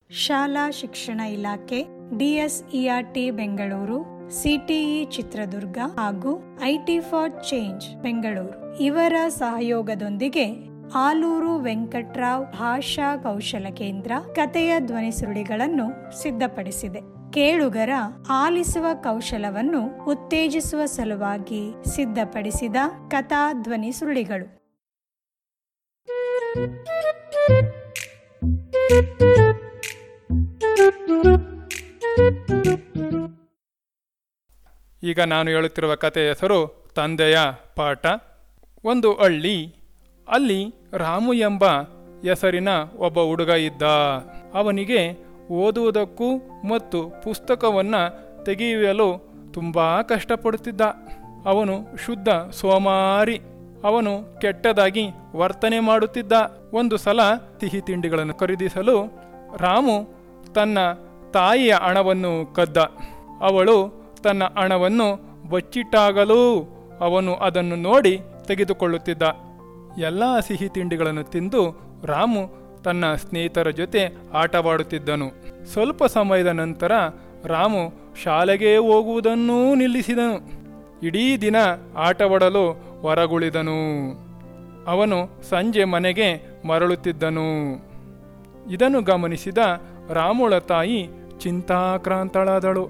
ಶಾಲಾ ಶಿಕ್ಷಣ ಇಲಾಖೆ ಡಿಎಸ್ಇಆರ್ಟಿ ಬೆಂಗಳೂರು ಸಿಟಿಇ ಚಿತ್ರದುರ್ಗ ಹಾಗೂ ಐಟಿ ಫಾರ್ ಚೇಂಜ್ ಬೆಂಗಳೂರು ಇವರ ಸಹಯೋಗದೊಂದಿಗೆ ಆಲೂರು ವೆಂಕಟ್ರಾವ್ ಭಾಷಾ ಕೌಶಲ ಕೇಂದ್ರ ಕಥೆಯ ಧ್ವನಿ ಸುರುಳಿಗಳನ್ನು ಸಿದ್ಧಪಡಿಸಿದೆ ಕೇಳುಗರ ಆಲಿಸುವ ಕೌಶಲವನ್ನು ಉತ್ತೇಜಿಸುವ ಸಲುವಾಗಿ ಸಿದ್ಧಪಡಿಸಿದ ಕಥಾ ಧ್ವನಿ ಸುರುಳಿಗಳು ಈಗ ನಾನು ಹೇಳುತ್ತಿರುವ ಕಥೆಯ ಹೆಸರು ತಂದೆಯ ಪಾಠ ಒಂದು ಹಳ್ಳಿ ಅಲ್ಲಿ ರಾಮು ಎಂಬ ಹೆಸರಿನ ಒಬ್ಬ ಹುಡುಗ ಇದ್ದ ಅವನಿಗೆ ಓದುವುದಕ್ಕೂ ಮತ್ತು ಪುಸ್ತಕವನ್ನು ತೆಗೆಯಲು ತುಂಬ ಕಷ್ಟಪಡುತ್ತಿದ್ದ ಅವನು ಶುದ್ಧ ಸೋಮಾರಿ ಅವನು ಕೆಟ್ಟದಾಗಿ ವರ್ತನೆ ಮಾಡುತ್ತಿದ್ದ ಒಂದು ಸಲ ಸಿಹಿ ತಿಂಡಿಗಳನ್ನು ಖರೀದಿಸಲು ರಾಮು ತನ್ನ ತಾಯಿಯ ಹಣವನ್ನು ಕದ್ದ ಅವಳು ತನ್ನ ಹಣವನ್ನು ಬಚ್ಚಿಟ್ಟಾಗಲೂ ಅವನು ಅದನ್ನು ನೋಡಿ ತೆಗೆದುಕೊಳ್ಳುತ್ತಿದ್ದ ಎಲ್ಲ ಸಿಹಿ ತಿಂಡಿಗಳನ್ನು ತಿಂದು ರಾಮು ತನ್ನ ಸ್ನೇಹಿತರ ಜೊತೆ ಆಟವಾಡುತ್ತಿದ್ದನು ಸ್ವಲ್ಪ ಸಮಯದ ನಂತರ ರಾಮು ಶಾಲೆಗೆ ಹೋಗುವುದನ್ನೂ ನಿಲ್ಲಿಸಿದನು ಇಡೀ ದಿನ ಆಟವಾಡಲು ಹೊರಗುಳಿದನು ಅವನು ಸಂಜೆ ಮನೆಗೆ ಮರಳುತ್ತಿದ್ದನು ಇದನ್ನು ಗಮನಿಸಿದ ರಾಮುಳ ತಾಯಿ ಚಿಂತಾಕ್ರಾಂತಳಾದಳು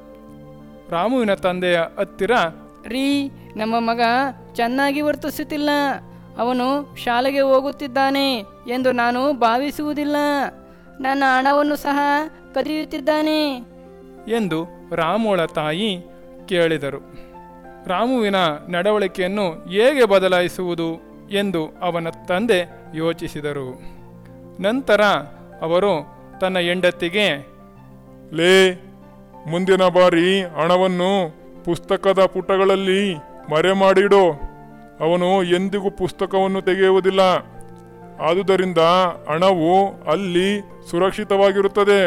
ರಾಮುವಿನ ತಂದೆಯ ಹತ್ತಿರ ರೀ ನಮ್ಮ ಮಗ ಚೆನ್ನಾಗಿ ವರ್ತಿಸುತ್ತಿಲ್ಲ ಅವನು ಶಾಲೆಗೆ ಹೋಗುತ್ತಿದ್ದಾನೆ ಎಂದು ನಾನು ಭಾವಿಸುವುದಿಲ್ಲ ನನ್ನ ಹಣವನ್ನು ಸಹ ಕದಿಯುತ್ತಿದ್ದಾನೆ ಎಂದು ರಾಮುಳ ತಾಯಿ ಕೇಳಿದರು ರಾಮುವಿನ ನಡವಳಿಕೆಯನ್ನು ಹೇಗೆ ಬದಲಾಯಿಸುವುದು ಎಂದು ಅವನ ತಂದೆ ಯೋಚಿಸಿದರು ನಂತರ ಅವರು ತನ್ನ ಹೆಂಡತಿಗೆ ಲೇ ಮುಂದಿನ ಬಾರಿ ಹಣವನ್ನು ಪುಸ್ತಕದ ಪುಟಗಳಲ್ಲಿ ಮರೆ ಮಾಡಿಡು ಅವನು ಎಂದಿಗೂ ಪುಸ್ತಕವನ್ನು ತೆಗೆಯುವುದಿಲ್ಲ ಆದುದರಿಂದ ಹಣವು ಅಲ್ಲಿ ಸುರಕ್ಷಿತವಾಗಿರುತ್ತದೆ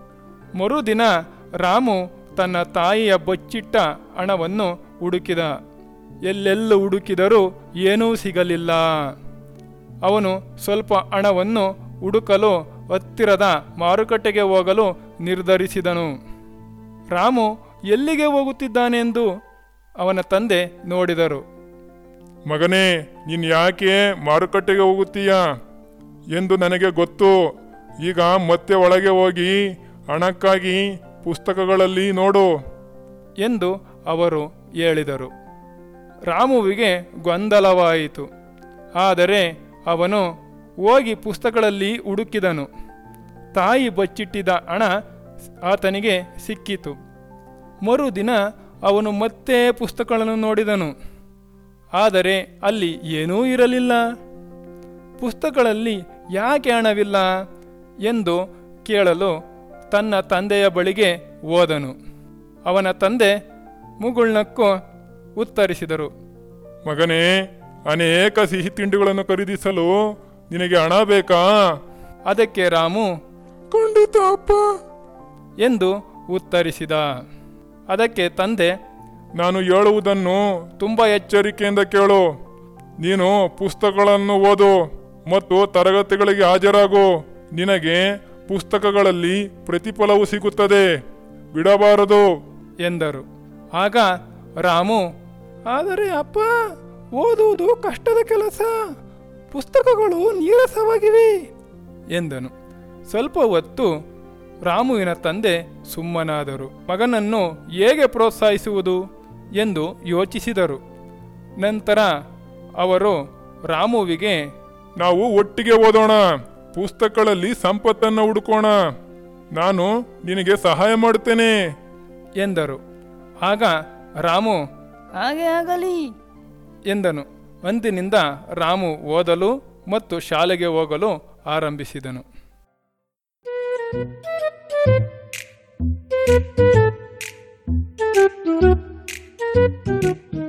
ಮರುದಿನ ರಾಮು ತನ್ನ ತಾಯಿಯ ಬಚ್ಚಿಟ್ಟ ಹಣವನ್ನು ಹುಡುಕಿದ ಎಲ್ಲೆಲ್ಲ ಹುಡುಕಿದರೂ ಏನೂ ಸಿಗಲಿಲ್ಲ ಅವನು ಸ್ವಲ್ಪ ಹಣವನ್ನು ಹುಡುಕಲು ಹತ್ತಿರದ ಮಾರುಕಟ್ಟೆಗೆ ಹೋಗಲು ನಿರ್ಧರಿಸಿದನು ರಾಮು ಎಲ್ಲಿಗೆ ಹೋಗುತ್ತಿದ್ದಾನೆಂದು ಅವನ ತಂದೆ ನೋಡಿದರು ಮಗನೇ ನೀನು ಯಾಕೆ ಮಾರುಕಟ್ಟೆಗೆ ಹೋಗುತ್ತೀಯ ಎಂದು ನನಗೆ ಗೊತ್ತು ಈಗ ಮತ್ತೆ ಒಳಗೆ ಹೋಗಿ ಹಣಕ್ಕಾಗಿ ಪುಸ್ತಕಗಳಲ್ಲಿ ನೋಡು ಎಂದು ಅವರು ಹೇಳಿದರು ರಾಮುವಿಗೆ ಗೊಂದಲವಾಯಿತು ಆದರೆ ಅವನು ಹೋಗಿ ಪುಸ್ತಕಗಳಲ್ಲಿ ಹುಡುಕಿದನು ತಾಯಿ ಬಚ್ಚಿಟ್ಟಿದ್ದ ಹಣ ಆತನಿಗೆ ಸಿಕ್ಕಿತು ಮರುದಿನ ಅವನು ಮತ್ತೆ ಪುಸ್ತಕಗಳನ್ನು ನೋಡಿದನು ಆದರೆ ಅಲ್ಲಿ ಏನೂ ಇರಲಿಲ್ಲ ಪುಸ್ತಕಗಳಲ್ಲಿ ಯಾಕೆ ಹಣವಿಲ್ಲ ಎಂದು ಕೇಳಲು ತನ್ನ ತಂದೆಯ ಬಳಿಗೆ ಹೋದನು ಅವನ ತಂದೆ ಮುಗುಳ್ನಕ್ಕು ಉತ್ತರಿಸಿದರು ಮಗನೇ ಅನೇಕ ಸಿಹಿ ತಿಂಡಿಗಳನ್ನು ಖರೀದಿಸಲು ನಿನಗೆ ಹಣ ಬೇಕಾ ಅದಕ್ಕೆ ರಾಮು ಖಂಡಿತ ಅಪ್ಪ ಎಂದು ಉತ್ತರಿಸಿದ ಅದಕ್ಕೆ ತಂದೆ ನಾನು ಹೇಳುವುದನ್ನು ತುಂಬ ಎಚ್ಚರಿಕೆಯಿಂದ ಕೇಳು ನೀನು ಪುಸ್ತಕಗಳನ್ನು ಓದು ಮತ್ತು ತರಗತಿಗಳಿಗೆ ಹಾಜರಾಗು ನಿನಗೆ ಪುಸ್ತಕಗಳಲ್ಲಿ ಪ್ರತಿಫಲವು ಸಿಗುತ್ತದೆ ಬಿಡಬಾರದು ಎಂದರು ಆಗ ರಾಮು ಆದರೆ ಅಪ್ಪ ಓದುವುದು ಕಷ್ಟದ ಕೆಲಸ ಪುಸ್ತಕಗಳು ನೀರಸವಾಗಿವೆ ಎಂದನು ಸ್ವಲ್ಪ ಹೊತ್ತು ರಾಮುವಿನ ತಂದೆ ಸುಮ್ಮನಾದರು ಮಗನನ್ನು ಹೇಗೆ ಪ್ರೋತ್ಸಾಹಿಸುವುದು ಎಂದು ಯೋಚಿಸಿದರು ನಂತರ ಅವರು ರಾಮುವಿಗೆ ನಾವು ಒಟ್ಟಿಗೆ ಓದೋಣ ಪುಸ್ತಕಗಳಲ್ಲಿ ಸಂಪತ್ತನ್ನು ಹುಡುಕೋಣ ನಾನು ನಿನಗೆ ಸಹಾಯ ಮಾಡುತ್ತೇನೆ ಎಂದರು ಆಗ ರಾಮು ಹಾಗೆ ಆಗಲಿ ಎಂದನು ಅಂದಿನಿಂದ ರಾಮು ಓದಲು ಮತ್ತು ಶಾಲೆಗೆ ಹೋಗಲು ಆರಂಭಿಸಿದನು Thank you.